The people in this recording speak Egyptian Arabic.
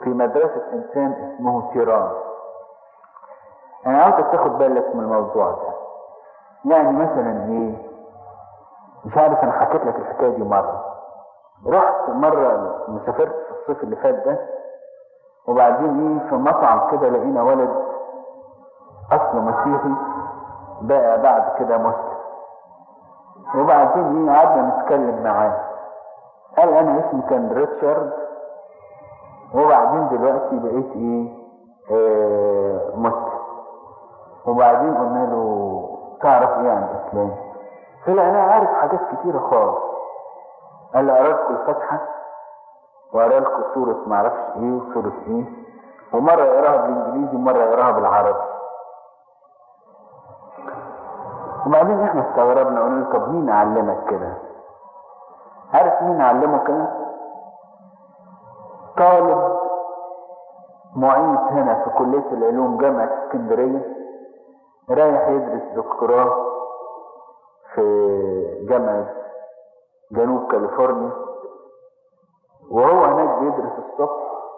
في مدرسة إنسان اسمه تيران أنا عاوزك تاخد بالك من الموضوع ده يعني مثلا إيه مش عارف أنا حكيت لك الحكاية دي مرة رحت مرة لما سافرت في الصيف اللي فات ده وبعدين إيه في مطعم كده لقينا ولد أصله مسيحي بقى بعد كده مسلم وبعدين ايه قعدنا نتكلم معاه قال انا اسمي كان ريتشارد وبعدين دلوقتي بقيت ايه آه مسلم وبعدين قلنا له تعرف ايه عن الاسلام طلع انا عارف حاجات كتيرة خالص قال لي قرا لكم الفاتحة وقرا لكم سورة معرفش ايه وسورة ايه ومرة يقراها بالانجليزي ومرة يقراها بالعربي وبعدين احنا استغربنا قلنا له طب مين علمك كده عارف مين علمه كده طالب معيد هنا في كلية العلوم جامعة اسكندرية رايح يدرس دكتوراه في جامعة جنوب كاليفورنيا وهو هناك بيدرس الصبح